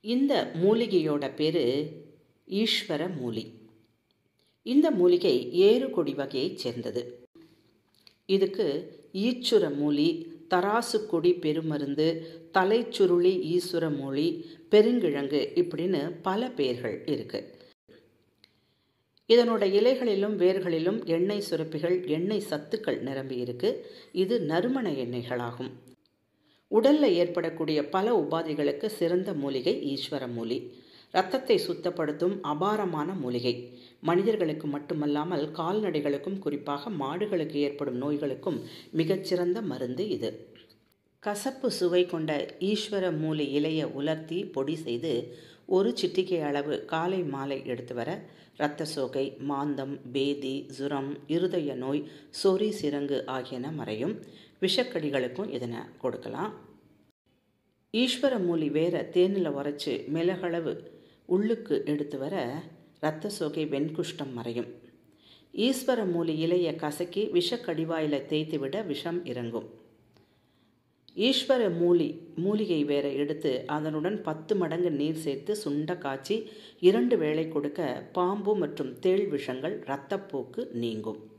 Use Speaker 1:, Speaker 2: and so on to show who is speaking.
Speaker 1: இந்த மூலிகையோட பேர் ஈஸ்வர மூலி இந்த மூலிகை ஏறு கொடி வகையைச் சேர்ந்தது இதுக்கு ஈச்சுர மூலி தராசு கொடி பெருமருந்து தலைச்சுருளி ஈஸ்வர மூலி பெருங்கிழங்கு இப்படின்னு பல பெயர்கள் இருக்கு இதனோட இலைகளிலும் வேர்களிலும் எண்ணெய் சுரப்பிகள் எண்ணெய் சத்துக்கள் நிரம்பி இருக்கு இது நறுமண எண்ணெய்களாகும் உடல்ல ஏற்படக்கூடிய பல உபாதைகளுக்கு சிறந்த மூலிகை ஈஸ்வர மூலி இரத்தத்தை சுத்தப்படுத்தும் அபாரமான மூலிகை மனிதர்களுக்கு மட்டுமல்லாமல் கால்நடைகளுக்கும் குறிப்பாக மாடுகளுக்கு ஏற்படும் நோய்களுக்கும் மிகச்சிறந்த மருந்து இது கசப்பு சுவை கொண்ட ஈஸ்வர மூலி இலையை உலர்த்தி பொடி செய்து ஒரு சிட்டிகை அளவு காலை மாலை எடுத்து வர இரத்த சோகை மாந்தம் பேதி ஜுரம் இருதய நோய் சொறி சிரங்கு ஆகியன மறையும் விஷக்கடிகளுக்கும் இதனை கொடுக்கலாம் ஈஸ்வர மூலி வேற தேனில் உரைச்சி மிளகளவு உள்ளுக்கு எடுத்து வர இரத்த சோகை வெண்குஷ்டம் மறையும் ஈஸ்வர மூலி இலையை கசக்கி விஷக்கடிவாயில் தேய்த்து விட விஷம் இறங்கும் ஈஸ்வர மூலி மூலிகை வேற எடுத்து அதனுடன் பத்து மடங்கு நீர் சேர்த்து சுண்ட காய்ச்சி இரண்டு வேளை கொடுக்க பாம்பு மற்றும் தேள் விஷங்கள் இரத்தப்போக்கு நீங்கும்